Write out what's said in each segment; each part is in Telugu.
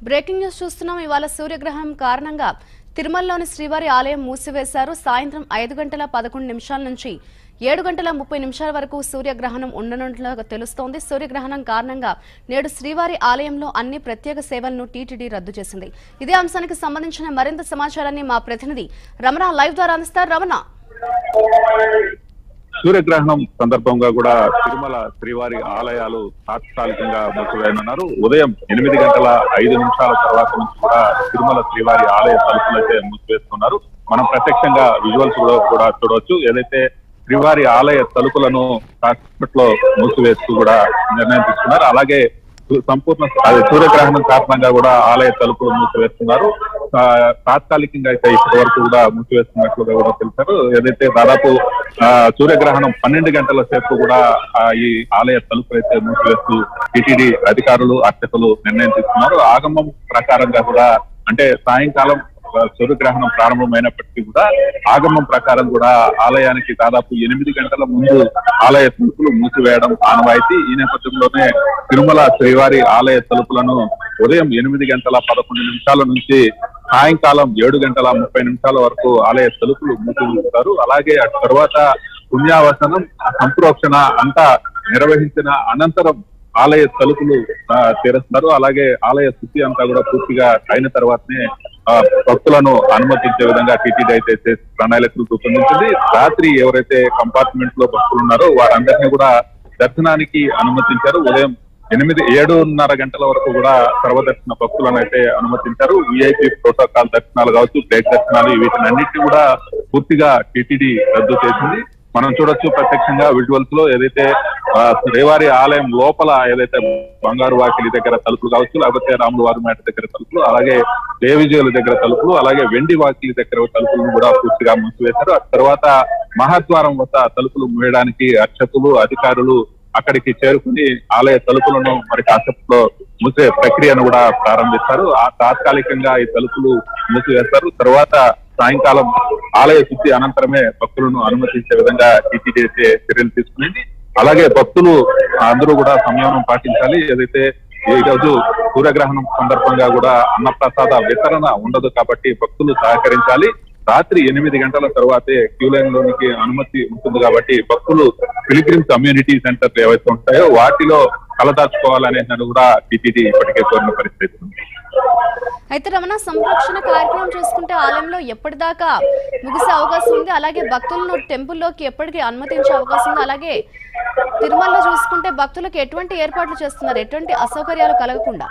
బ్రేకింగ్ న్యూస్ చూస్తున్నాం ఇవాళ సూర్యగ్రహణం కారణంగా తిరుమలలోని శ్రీవారి ఆలయం మూసివేశారు సాయంత్రం ఐదు గంటల పదకొండు నిమిషాల నుంచి ఏడు గంటల ముప్పై నిమిషాల వరకు సూర్యగ్రహణం ఉండనున్నట్లుగా తెలుస్తోంది సూర్యగ్రహణం కారణంగా నేడు శ్రీవారి ఆలయంలో అన్ని ప్రత్యేక సేవలను టీటీడీ రద్దు చేసింది ఇదే అంశానికి సంబంధించిన మరింత సమాచారాన్ని మా ప్రతినిధి రమణ లైవ్ ద్వారా అందిస్తారు రమణ సూర్యగ్రహణం సందర్భంగా కూడా తిరుమల శ్రీవారి ఆలయాలు తాత్కాలికంగా మూసివేయనున్నారు ఉదయం ఎనిమిది గంటల ఐదు నిమిషాల తర్వాత నుంచి కూడా తిరుమల శ్రీవారి ఆలయ తలుపులు అయితే మూసివేస్తున్నారు మనం ప్రత్యక్షంగా విజువల్స్ కూడా కూడా చూడవచ్చు ఏదైతే శ్రీవారి ఆలయ తలుపులను కాసేపట్లో మూసివేస్తూ కూడా నిర్ణయం తీసుకున్నారు అలాగే సు- సంపూర్ణ అది సూర్యగ్రహణం కారణంగా కూడా ఆలయ తలుపులు మూసివేస్తున్నారు ఆ, తాత్కాలికంగా అయితే ఇప్పటి వరకు కూడా మూసివేస్తున్నట్లుగా కూడా తెలిపారు ఏదైతే దాదాపు ఆ, సూర్యగ్రహణం పన్నెండు గంటల సేపు కూడా ఆ, ఈ ఆలయ తలుపులు అయితే మూసివేస్తూ టిటిడి అధికారులు అర్చకులు నిర్ణయం తీసుకున్నారు ఆగమం ప్రకారంగా కూడా అంటే సాయంకాలం ఆ, సూర్యగ్రహణం ప్రారంభమైనప్పటికీ కూడా ఆగమం ప్రకారం కూడా ఆలయానికి దాదాపు ఎనిమిది గంటల ముందు ఆలయ తలుపులు మూసివేయడం ఆనవాయితీ ఈ నేపథ్యంలోనే తిరుమల శ్రీవారి ఆలయ తలుపులను ఉదయం ఎనిమిది గంటల పదకొండు నిమిషాల నుంచి సాయంకాలం ఏడు గంటల ముప్పై నిమిషాల వరకు ఆలయ తలుపులు మూసి ఉంచుతారు అలాగే ఆ తర్వాత పుణ్యావసనం సంప్రోక్షణ అంతా నిర్వహించిన అనంతరం ఆలయ తలుపులు ఆ, తెరుస్తారు అలాగే ఆలయ శుద్ధి అంతా కూడా పూర్తిగా అయిన తర్వాతనే ఆ, భక్తులను అనుమతించే విధంగా టీటీడీ అయితే చేసి ప్రణాళికలు రూపొందించింది రాత్రి ఎవరైతే కంపార్ట్మెంట్ లో భక్తులు ఉన్నారో వారందరినీ కూడా దర్శనానికి అనుమతించారు ఉదయం ఎనిమిది ఏడున్నర గంటల వరకు కూడా సర్వదర్శన భక్తులను అయితే అనుమతించారు విఐపి ప్రోటోకాల్ దర్శనాలు కావచ్చు బ్రేక్ దర్శనాలు వీటిని అన్నింటినీ కూడా పూర్తిగా టీటీడీ రద్దు చేసింది మనం చూడొచ్చు ప్రత్యక్షంగా విజువల్స్ లో ఏదైతే ఆ, శ్రీవారి ఆలయం లోపల ఏదైతే బంగారు వాకిలి దగ్గర తలుపులు కావచ్చు లేకపోతే రాముల వారి మేట దగ్గర తలుపులు అలాగే దేవిజయుల దగ్గర తలుపులు అలాగే వెండి వాకిలి దగ్గర తలుపులను కూడా పూర్తిగా మూసివేశారు ఆ తర్వాత మహాద్వారం వద్ద తలుపులు మూయడానికి అర్చకులు అధికారులు అక్కడికి చేరుకుని ఆలయ తలుపులను మరి కాసేపట్లో మూసే ప్రక్రియను కూడా ప్రారంభిస్తారు ఆ తాత్కాలికంగా ఈ తలుపులు మూసివేస్తారు తర్వాత సాయంకాలం ఆలయ శుద్ధి అనంతరమే భక్తులను అనుమతించే విధంగా టీటీడీ అయితే చర్యలు తీసుకునింది అలాగే భక్తులు అందరూ కూడా సంయమనం పాటించాలి ఏదైతే ఈ రోజు సూర్యగ్రహణం సందర్భంగా కూడా అన్నప్రసాద వితరణ ఉండదు కాబట్టి భక్తులు సహకరించాలి రాత్రి ఎనిమిది గంటల తర్వాతే క్యూ లైన్ లోనికి అనుమతి ఉంటుంది కాబట్టి భక్తులు పిలిగ్రిమ్ కమ్యూనిటీ సెంటర్లు ఏవైతే ఉంటాయో వాటిలో కలదాచుకోవాలనే దాన్ని కూడా టీటీడీ ఇప్పటికే కోరిన పరిస్థితి ఉంది అయితే రమణ సంరక్షణ కార్యక్రమం చూసుకుంటే ఆలయంలో ఎప్పటిదాకా ముగిసే అవకాశం ఉంది అలాగే భక్తులను టెంపుల్లోకి ఎప్పటికీ అనుమతించే అవకాశం ఉంది అలాగే తిరుమలలో చూసుకుంటే భక్తులకు ఎటువంటి ఏర్పాట్లు చేస్తున్నారు ఎటువంటి అసౌకర్యాలు కలగకుండా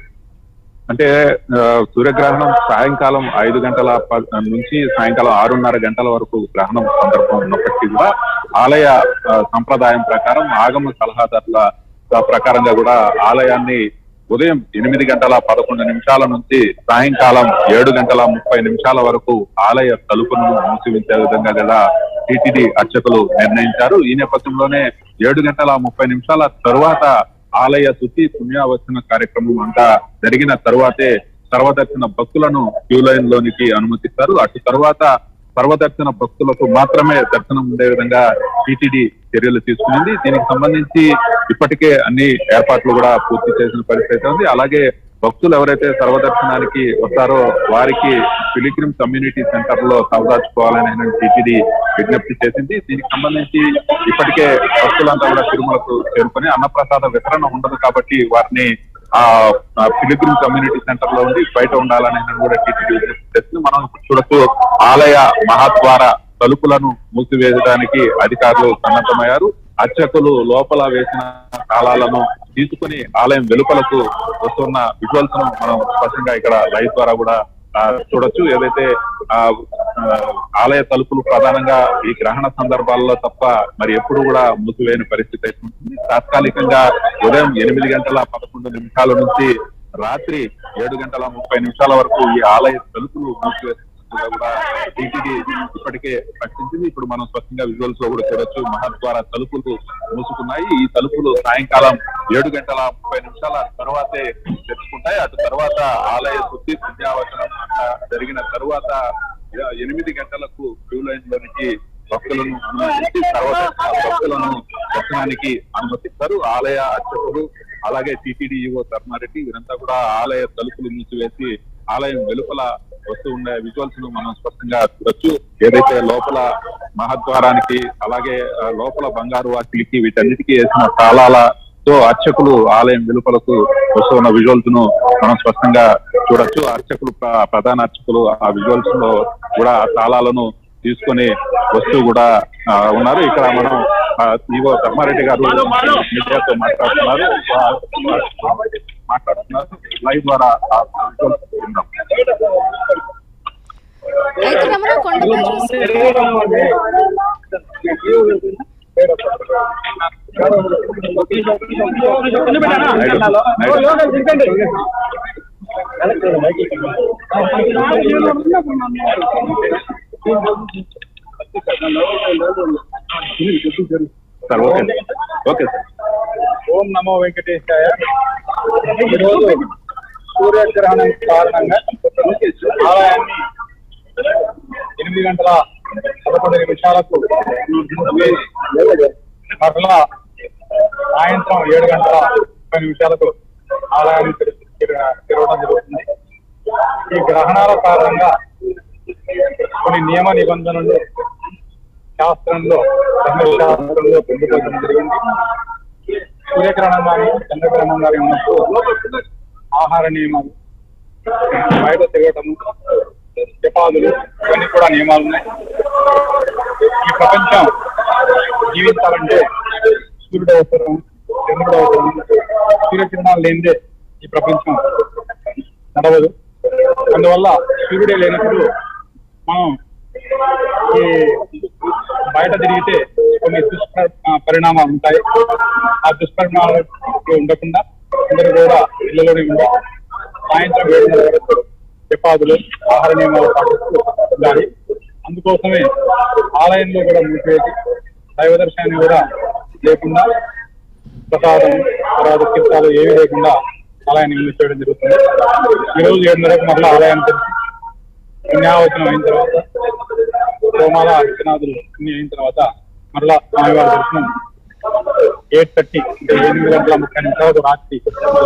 అంటే ఆ, సూర్యగ్రహణం సాయంకాలం ఐదు గంటల ప- నుంచి సాయంకాలం ఆరున్నర గంటల వరకు గ్రహణం సందర్భం ఉన్నప్పటికీ కూడా ఆలయ ఆ, సంప్రదాయం ప్రకారం ఆగమ సలహాదారుల ఆ, ప్రకారంగా కూడా ఆలయాన్ని ఉదయం ఎనిమిది గంటల పదకొండు నిమిషాల నుంచి సాయంకాలం ఏడు గంటల ముప్పై నిమిషాల వరకు ఆలయ తలుపులను మూసివేసే విధంగా గల టిటిడి అర్చకులు నిర్ణయించారు ఈ నేపథ్యంలోనే ఏడు గంటల ముప్పై నిమిషాల తరువాత ఆలయ శుద్ధి పుణ్యావచన కార్యక్రమం అంతా జరిగిన తరువాతే సర్వదర్శన భక్తులను క్యూ లైన్ లోనికి అనుమతిస్తారు అటు తర్వాత సర్వదర్శన భక్తులకు మాత్రమే దర్శనం ఉండే విధంగా టీటీడీ చర్యలు తీసుకునింది దీనికి సంబంధించి ఇప్పటికే అన్ని ఏర్పాట్లు కూడా పూర్తి చేసిన పరిస్థితి ఉంది అలాగే భక్తులు ఎవరైతే సర్వదర్శనానికి వస్తారో వారికి పిలిగ్రిమ్ కమ్యూనిటీ సెంటర్ లో సవదాచుకోవాలని టీటీడీ విజ్ఞప్తి చేసింది దీనికి సంబంధించి ఇప్పటికే భక్తులంతా కూడా తిరుమలకు చేరుకొని అన్నప్రసాద వితరణ ఉండదు కాబట్టి వారిని ఆ పిలిగ్రిమ్ కమ్యూనిటీ సెంటర్ లో ఉండి బయట ఉండాలని కూడా టీటీడీ విజ్ఞప్తి చేసింది మనం ఇప్పుడు చూడొచ్చు ఆలయ మహాద్వార తలుపులను మూసివేయడానికి అధికారులు సన్నద్ధమయ్యారు అర్చకులు లోపల వేసిన తాళాలను తీసుకుని ఆలయం వెలుపలకు వస్తున్న విజువల్స్ ను మనం స్పష్టంగా ఇక్కడ లైవ్ ద్వారా కూడా ఆ, చూడొచ్చు ఏదైతే ఆ ఆ, ఆలయ తలుపులు ప్రధానంగా ఈ గ్రహణ సందర్భాల్లో తప్ప మరి ఎప్పుడు కూడా మూసివేయని పరిస్థితి అయితే ఉంటుంది తాత్కాలికంగా ఉదయం ఎనిమిది గంటల పదకొండు నిమిషాల నుంచి రాత్రి ఏడు గంటల ముప్పై నిమిషాల వరకు ఈ ఆలయ తలుపులు మూసివేస్తున్నట్టుగా కూడా టీటీడీ ఇప్పటికే ప్రకటించింది ఇప్పుడు మనం స్పష్టంగా విజువల్స్ లో కూడా చూడొచ్చు మహద్వార తలుపులు మూసుకున్నాయి ఈ తలుపులు సాయంకాలం ఏడు గంటల ముప్పై నిమిషాల తర్వాతే తెరుచుకుంటాయి అటు తర్వాత ఆలయ శుద్ధి పుణ్యావచనం అంతా జరిగిన తరువాత ఎ- ఎనిమిది గంటలకు క్యూ లైన్ లోనికి భక్తులను అనుమతించి తర్వాత భక్తులను దర్శనానికి అనుమతిస్తారు ఆలయ అర్చకులు అలాగే టీటీడీ ఈవో ధర్మారెడ్డి వీరంతా కూడా ఆలయ తలుపులు మూసివేసి ఆలయం వెలుపల వస్తూ ఉండే విజువల్స్ ను మనం స్పష్టంగా చూడొచ్చు ఏదైతే లోపల మహద్వారానికి అలాగే ఆ, లోపల బంగారు వాకిలికి వీటన్నిటికీ వేసిన తాళాలతో అర్చకులు ఆలయం వెలుపలకు వస్తున్న విజువల్స్ ను మనం స్పష్టంగా చూడొచ్చు అర్చకులు ప్ర- ప్రధాన అర్చకులు ఆ విజువల్స్ లో కూడా ఆ తాళాలను తీసుకొని వస్తూ కూడా ఆ, ఉన్నారు ఇక్కడ మనం ఆ, ఈవో ధర్మారెడ్డి గారు మీడియాతో మాట్లాడుతున్నారు ఆ, మాట్లాడుతున్నారు లైవ్ ద్వారా ఆ visuals విందాం. అయితే రమణ కొండపై చూసుకుంటే సార్ ఓకే ఓకే సార్ ఓం నమో వెంకటేశాయ ఈరోజు సూర్యగ్రహణం కారణంగా ఆలయాన్ని ఎనిమిది గంటల పదకొండు నిమిషాలకు మరలా సాయంత్రం ఏడు గంటల ముప్పై నిమిషాలకు ఆలయాన్ని తెరి- తెర- తెరవడం జరుగుతుంది ఈ గ్రహణాల కారణంగా కొన్ని నియమ నిబంధనలు శాస్త్రంలో ధర్మశాస్త్రంలో పొందుపరచడం జరిగింది సూర్యగ్రహణం కానీ చంద్రగ్రహణం కానీ ఉన్నప్పుడు ఆహార నియమాలు బయట తిరగటము జపాదులు ఇవన్నీ కూడా నియమాలు ఉన్నాయి ఈ ప్రపంచం జీవించాలంటే సూర్యుడు అవసరం చంద్రుడు అవసరం సూర్యకిరణాలు లేనిదే ఈ ప్రపంచం నడవదు అందువల్ల సూర్యుడే లేనప్పుడు మనం ఈ బయట తిరిగితే కొన్ని దుష్ప ఆ, పరిణామాలు ఉంటాయి ఆ దుష్పరిణామాలు ఉండకుండా అందరూ కూడా ఇళ్లలోనే ఉండి సాయంత్రం ఏడున్నర వరకు జపాదులు ఆహార నియమాలు పాటిస్తూ ఉండాలి అందుకోసమే ఆలయంలో కూడా మూసివేసి దైవ దర్శనాన్ని కూడా లేకుండా ప్రసాదం తర్వాత కీర్తాలు ఏమీ లేకుండా ఆలయాన్ని మూసివేయడం జరుగుతుంది ఈ రోజు ఏడున్నరకు మరలా ఆలయాన్ని తెరిచి పుణ్యావచనం అయిన తర్వాత హోమాల అర్చనాదులు అన్ని అయిన తర్వాత మరలా స్వామివారి దర్శనం ఎయిట్ థర్టీ అంటే ఎనిమిది గంటల ముప్పై నిమిషాలకు రాత్రి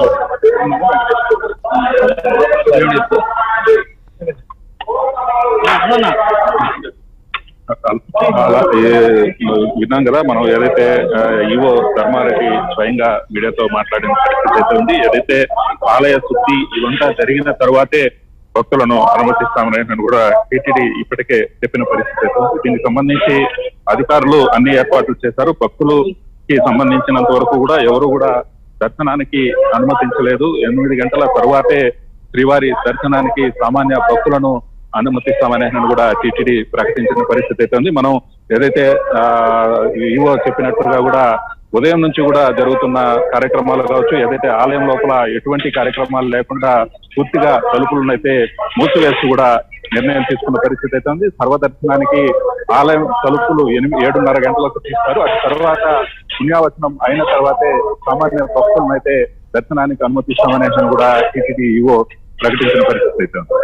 అలా ఏ- విన్నాం కదా మనం ఏదైతే ఆ, ఈవో ధర్మారెడ్డి స్వయంగా మీడియాతో మాట్లాడిన పరిస్థితి అయితే ఉంది ఏదైతే ఆలయ శుద్ధి ఇవంతా జరిగిన తర్వాతే భక్తులను అనుమతిస్తామని కూడా టీటీడీ ఇప్పటికే చెప్పిన పరిస్థితి అయితే ఉంది దీనికి సంబంధించి అధికారులు అన్ని ఏర్పాట్లు చేశారు భక్తులకి సంబంధించినంత వరకు కూడా ఎవరు కూడా దర్శనానికి అనుమతించలేదు ఎనిమిది గంటల తర్వాతే శ్రీవారి దర్శనానికి సామాన్య భక్తులను అనుమతిస్తామని కూడా టీటీడీ ప్రకటించిన పరిస్థితి అయితే ఉంది మనం ఏదైతే ఆ, ఈవో చెప్పినట్టుగా కూడా ఉదయం నుంచి కూడా జరుగుతున్న కార్యక్రమాలు కావచ్చు ఏదైతే ఆలయం లోపల ఎటువంటి కార్యక్రమాలు లేకుండా పూర్తిగా తలుపులను అయితే మూసివేసి కూడా నిర్ణయం తీసుకున్న పరిస్థితి అయితే ఉంది సర్వదర్శనానికి ఆలయం తలుపులు ఎనిమిది ఏడున్నర గంటలకు తీస్తారు అటు తర్వాత పుణ్యావచనం అయిన తర్వాతే సామాన్య భక్తులను అయితే దర్శనానికి అనుమతిస్తామనేసి కూడా టీటీడీ ఈవో ప్రకటించిన పరిస్థితి అయితే ఉంది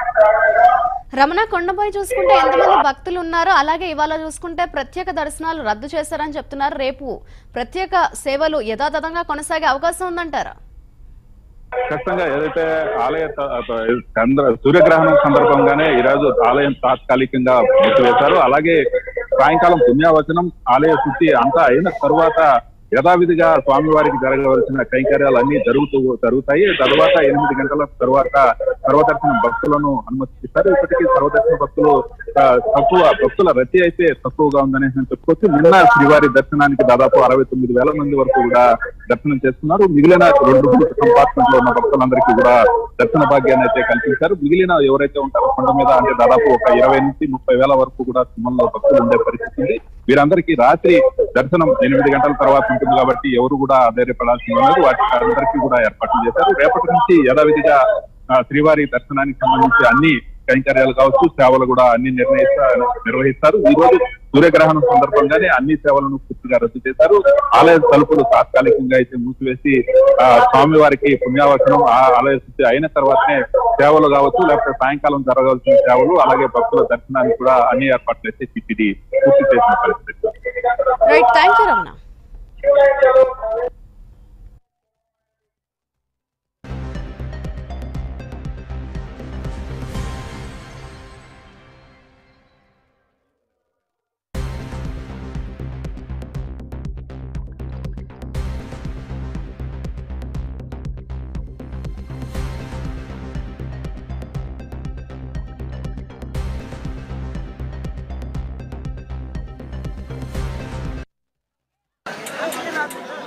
రమణ కొండపై చూసుకుంటే ఎంతమంది భక్తులు ఉన్నారో అలాగే ఇవాళ చూసుకుంటే ప్రత్యేక దర్శనాలు రద్దు చేస్తారని చెప్తున్నారు రేపు ప్రత్యేక సేవలు యథాతథంగా కొనసాగే అవకాశం ఉందంటారా ఖచ్చితంగా ఏదైతే ఆలయ త- త- చంద్ర సూర్యగ్రహణం సందర్భంగానే ఈ రోజు ఆలయం తాత్కాలికంగా మూసివేశారు అలాగే సాయంకాలం పుణ్యావచనం ఆలయ శుద్ధి అంతా అయిన తరువాత యథావిధిగా స్వామివారికి జరగవలసిన కైంకర్యాలు అన్ని జరుగుతూ జరుగుతాయి తర్వాత ఎనిమిది గంటల తర్వాత సర్వదర్శన భక్తులను అనుమతిస్తారు ఇప్పటికీ సర్వదర్శన భక్తులు ఆ, తక్కువ భక్తుల రద్దీ అయితే తక్కువగా ఉందని నేను చెప్పుకోవచ్చు నిన్న శ్రీవారి దర్శనానికి దాదాపు అరవై తొమ్మిది వేల మంది వరకు కూడా దర్శనం చేస్తున్నారు మిగిలిన రెండు మూడు కంపార్ట్మెంట్ లో ఉన్న భక్తులందరికీ కూడా దర్శన భాగ్యాన్ని అయితే కల్పించారు మిగిలిన ఎవరైతే ఉంటారో కొండ మీద అంటే దాదాపు ఒక ఇరవై నుంచి ముప్పై వేల వరకు కూడా సింహంలో భక్తులు ఉండే పరిస్థితి ఉంది వీరందరికీ రాత్రి దర్శనం ఎనిమిది గంటల తర్వాత ఉంటుంది కాబట్టి ఎవరు కూడా ఆధారపడాల్సిన లేదు వాటికి అందరికీ కూడా ఏర్పాట్లు చేశారు రేపటి నుంచి యథావిధిగా ఆ, శ్రీవారి దర్శనానికి సంబంధించి అన్ని కైంకర్యాలు కావచ్చు సేవలు కూడా అన్ని నిర్ణయిస్తా నిర్వహిస్తారు ఈ రోజు సూర్యగ్రహణం సందర్భంగానే అన్ని సేవలను పూర్తిగా రద్దు చేశారు ఆలయ తలుపులు తాత్కాలికంగా అయితే మూసివేసి ఆ, స్వామివారికి పుణ్యావచనం ఆ ఆలయ శుద్ధి అయిన తర్వాతనే సేవలు కావచ్చు లేకపోతే సాయంకాలం జరగాల్సిన సేవలు అలాగే భక్తుల దర్శనానికి కూడా అన్ని ఏర్పాట్లు అయితే టిటిడి పూర్తి చేసిన పరిస్థితి right thank you Ramana Jagannadh